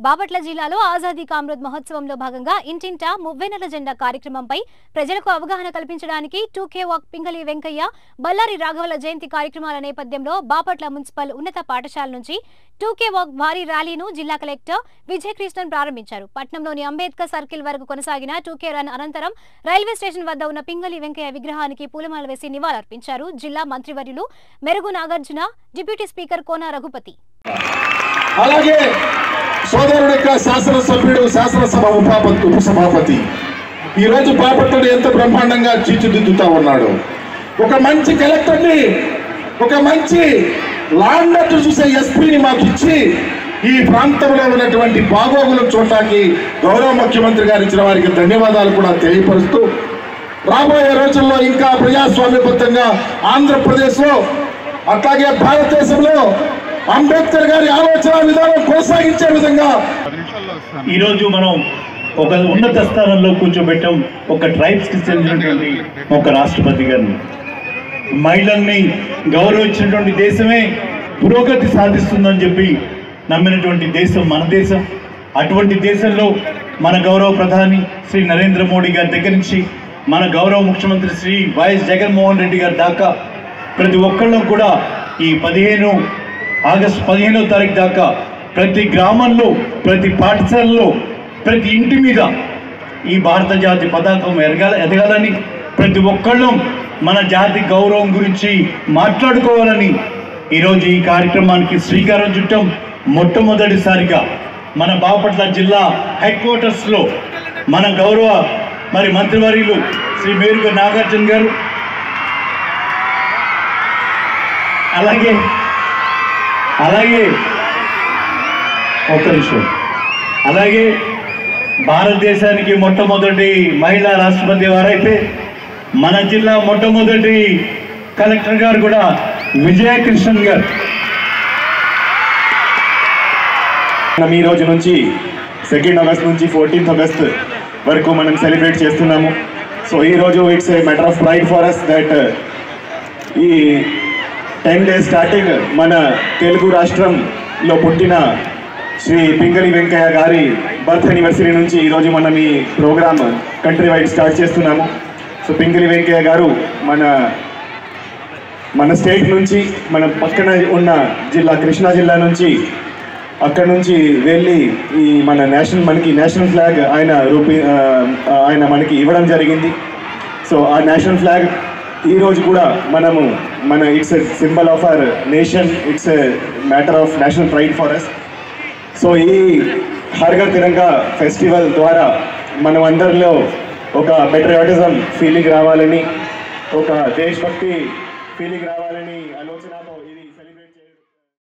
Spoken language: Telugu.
బాపట్ల జిల్లాలో ఆజాదీ కామ్రోద్ మహోత్సవంలో భాగంగా ఇంటింటా మువ్వెన్నెల జెండా కార్యక్రమంపై ప్రజలకు అవగాహన కల్పించడానికి టూకే వాక్ పింగళి వెంకయ్య బల్లారి రాఘవల జయంతి కార్యక్రమాల నేపథ్యంలో బాపట్ల మున్సిపల్ ఉన్నత పాఠశాల నుంచి టూకే వాక్ భారీ ర్యాలీను జిల్లా కలెక్టర్ విజయకృష్ణన్ ప్రారంభించారు పట్నంలోని అంబేద్కర్ సర్కిల్ వరకు కొనసాగిన టూకే రన్ అనంతరం రైల్వే స్టేషన్ వద్ద ఉన్న పింగళి వెంకయ్య విగ్రహానికి పూలమాల వేసి నివాళులర్పించారు జిల్లా మంత్రివర్యులు మెరుగు నాగార్జున డిప్యూటీ స్పీకర్ కోన రఘుపతి అలాగే సోదరుడు యొక్క శాసనసభ్యుడు శాసనసభ ఉపాపతి ఉపసభాపతి ఈరోజు బాపట్లను ఎంత బ్రహ్మాండంగా తీర్చిదిద్దుతా ఉన్నాడు ఒక మంచి కలెక్టర్ని ఒక మంచి లాండర్ చూసే ఎస్పీని మాకు ఇచ్చి ఈ ప్రాంతంలో ఉన్నటువంటి బాగోగులను చూడటానికి గౌరవ ముఖ్యమంత్రి గారు ఇచ్చిన వారికి ధన్యవాదాలు కూడా తెలియపరుస్తూ రాబోయే రోజుల్లో ఇంకా ప్రజాస్వామ్యబద్ధంగా ఆంధ్రప్రదేశ్లో అట్లాగే భారతదేశంలో అంబేద్కర్ గారి ఆలోచన విధానం కొనసాగించే విధంగా ఈరోజు మనం ఒక ఉన్నత స్థానంలో కూర్చోబెట్టాం ఒక ట్రైబ్స్ కి చెందినటువంటి ఒక రాష్ట్రపతి గారిని మహిళల్ని గౌరవించినటువంటి దేశమే పురోగతి సాధిస్తుందని చెప్పి నమ్మినటువంటి దేశం మన దేశం అటువంటి దేశంలో మన గౌరవ ప్రధాని శ్రీ నరేంద్ర మోడీ గారి దగ్గర నుంచి మన గౌరవ ముఖ్యమంత్రి శ్రీ వైఎస్ జగన్మోహన్ రెడ్డి గారి దాకా ప్రతి ఒక్కళ్ళం కూడా ఈ పదిహేను ఆగస్టు పదిహేనో తారీఖు దాకా ప్రతి గ్రామంలో ప్రతి పాఠశాలలో ప్రతి ఇంటి మీద ఈ భారత జాతి పతాకం ఎదగాల ఎదగాలని ప్రతి ఒక్కళ్ళం మన జాతి గౌరవం గురించి మాట్లాడుకోవాలని ఈరోజు ఈ కార్యక్రమానికి శ్రీకారం చుట్టం మొట్టమొదటిసారిగా మన బాపట్ల జిల్లా హెడ్ క్వార్టర్స్లో మన గౌరవ మరి మంత్రివర్యులు శ్రీ మేరుగ నాగార్జున గారు అలాగే అలాగే ఒక్క నిమిషం అలాగే భారతదేశానికి మొట్టమొదటి మహిళా రాష్ట్రపతి వారైతే మన జిల్లా మొట్టమొదటి కలెక్టర్ గారు కూడా విజయకృష్ణన్ గారు మనం ఈ రోజు నుంచి సెకండ్ ఆగస్ట్ నుంచి ఫోర్టీన్త్ ఆగస్ట్ వరకు మనం సెలబ్రేట్ చేస్తున్నాము సో ఈ రోజు it's a matter of pride for us that ఈ టెన్ డేస్ స్టార్టింగ్ మన తెలుగు రాష్ట్రంలో పుట్టిన శ్రీ పింగళి వెంకయ్య గారి బర్త్ యానివర్సరీ నుంచి ఈరోజు మనం ఈ ప్రోగ్రామ్ కంట్రీ వైడ్ స్టార్ట్ చేస్తున్నాము సో పింగళి వెంకయ్య గారు మన మన స్టేట్ నుంచి మన పక్కన ఉన్న జిల్లా కృష్ణా జిల్లా నుంచి అక్కడ నుంచి వెళ్ళి ఈ మన నేషనల్ మనకి నేషనల్ ఫ్లాగ్ ఆయన రూపీ ఆ, ఆయన మనకి ఇవ్వడం జరిగింది సో ఆ నేషనల్ ఫ్లాగ్ ఈ రోజు కూడా మనము మన it's a symbol of our nation it's a matter of national pride for us so ఈ హర్ఘర్ తిరంగా ఫెస్టివల్ ద్వారా మనం అందరిలో ఒక పెట్రియాటిజం ఫీలింగ్ రావాలని ఒక దేశభక్తి ఫీలింగ్ రావాలని ఆలోచనతో ఇది